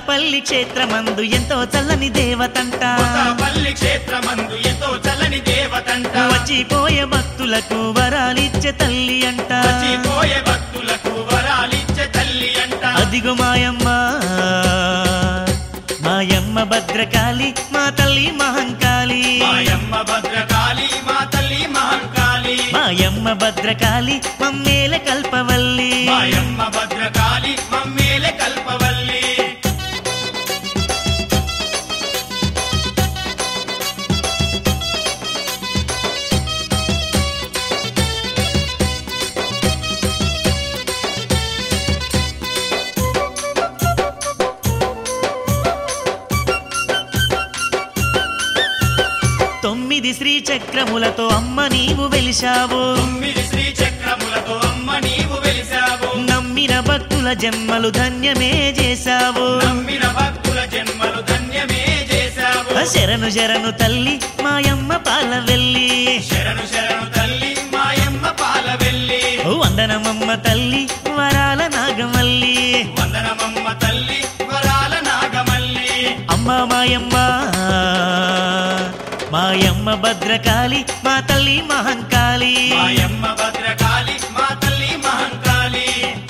బొంతాపల్లి క్షేత్రమందు ఎంతో చల్లని దేవతంట పల్లి క్షేత్రమందు ఎంతో చల్లని దేవతంట వచ్చిపోయే భక్తులకు వరాలిచ్చే తల్లి అంట వచ్చిపోయే భక్తులకు వరాలిచ్చే తల్లి అంట అదిగో మాయమ్మ మాయమ్మ భద్రకాళి మా తల్లి మహంకాళి మాయమ్మ భద్రకాళి మా తల్లి మహంకాళి మాయమ్మ భద్రకాళి మమ్మేల కల్పవల్లి మాయమ్మ భద్రకాళి మమ్మేలే కల్పవల్లి తొమ్మిది శ్రీ చక్రములతో అమ్మ నీవు వెలిశావు తొమ్మిది శ్రీ చక్రములతో అమ్మ నీవు వెలిసావు నమ్మిన భక్తుల జన్మలు ధన్యమే చేశావు నమ్మిన భక్తుల జన్మలు ధన్యమే చేశావు శరణు శరణు తల్లి మాయమ్మ పాల వెళ్ళి శరణు శరణు తల్లి మాయమ్మ పాల వెళ్ళి వందనమమ్మ తల్లి వరాల నాగమల్లి వందనమమ్మ తల్లి వరాల నాగమల్లి అమ్మ మాయమ్మ మాయమ్మ భద్రకాళి మా తల్లి మహంకాళి మాయమ్మ భద్రకాళి మా తల్లి మహంకాళి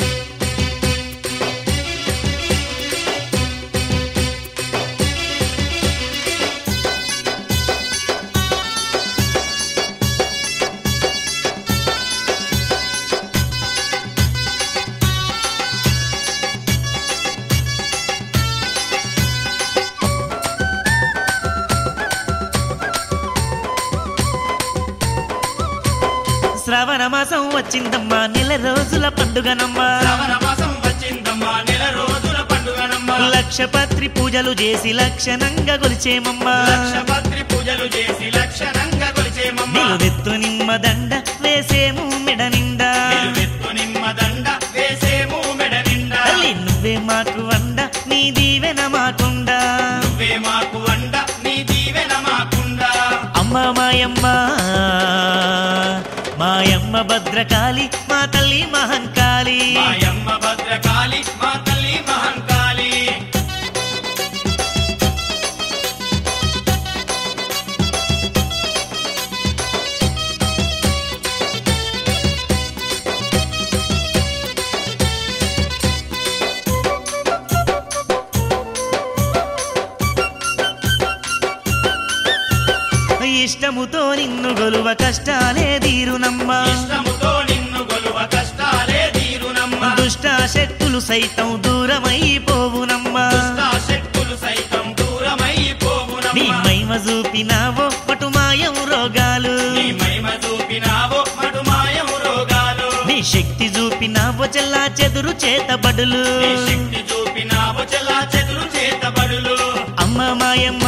శ్రవణ మాసం వచ్చిందమ్మా నెల రోజుల పండుగనమ్మా శ్రవణ మాసం వచ్చిందమ్మా నెల రోజుల పండుగనమ్మా లక్షపత్రి పూజలు చేసి లక్షణంగా కొలిచేమమ్మా లక్షపత్రి పూజలు చేసి లక్షణంగా కొలిచేమమ్మ నిలువెత్తు నిమ్మ దండ వేసేము మెడ నిండా నిలువెత్తు నిమ్మ దండ వేసేము మెడ నిండా తల్లి నువ్వే మాకు వండ నీ దీవెన మాకుండా నువ్వే మాకు అండ నీ దీవెన మాకుండా అమ్మ మాయమ్మ మాయమ్మ భద్రకాళి మా తల్లి మహంకాళి మాయమ్మ భద్రకాళి మా తల్లి మహంకాళి ఇష్టముతో నిన్ను గొలువ కష్టాలే తీరునమ్మా ఇష్టముతో నిన్ను గొలువ కష్టాలే తీరునమ్మ దుష్ట శక్తులు సైతం దూరమైపోవునమ్మా దుష్టా శక్తులు సైతం నీ దూరమైపోవునమ్మ మహిమ చూపినావో పటు మాయం రోగాలు నీ మహిమ చూపినావో మటు మాయం రోగాలు నీ శక్తి చూపినావో చెల్లా చెదురు చేతబడులు నీ శక్తి చూపినావో చెల్లా చెదురు చేతబడులు అమ్మ మాయమ్మ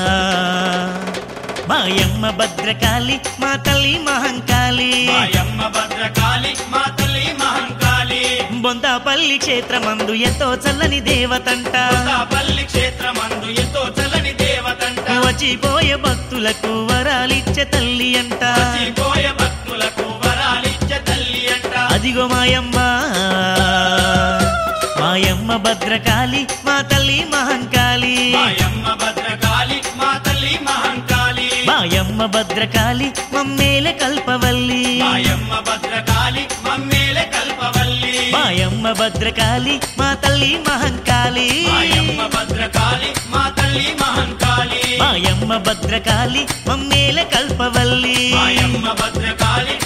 మాయమ్మ భద్రకాళి మా తల్లి మహంకాళి మాయమ్మ భద్రకాళి మా తల్లి మహంకాళి బొంతాపల్లి క్షేత్రమందు ఎంతో చల్లని దేవతంట పల్లి క్షేత్రమందు ఎంతో చల్లని దేవతంట వచ్చిపోయే భక్తులకు వరాలిచ్చే తల్లి అంట పోయే భక్తులకు వరాలిచ్చే తల్లి అంట అదిగో మాయమ్మ మాయమ్మ భద్రకాళి మా తల్లి మహంకాళి మాయమ్మ భద్రకాళి మా తల్లి మహంకాళి మాయమ్మ భద్రకాళి మమ్మేలే కల్పవల్లి మాయమ్మ భద్రకాళి మమ్మేలే కల్పవల్లి మాయమ్మ భద్రకాళి మా తల్లి మహంకాళి మాయమ్మ భద్రకాళి మా తల్లి మహంకాళి మాయమ్మ భద్రకాళి మమ్మేలే కల్పవల్లి మాయమ్మ భద్రకాళి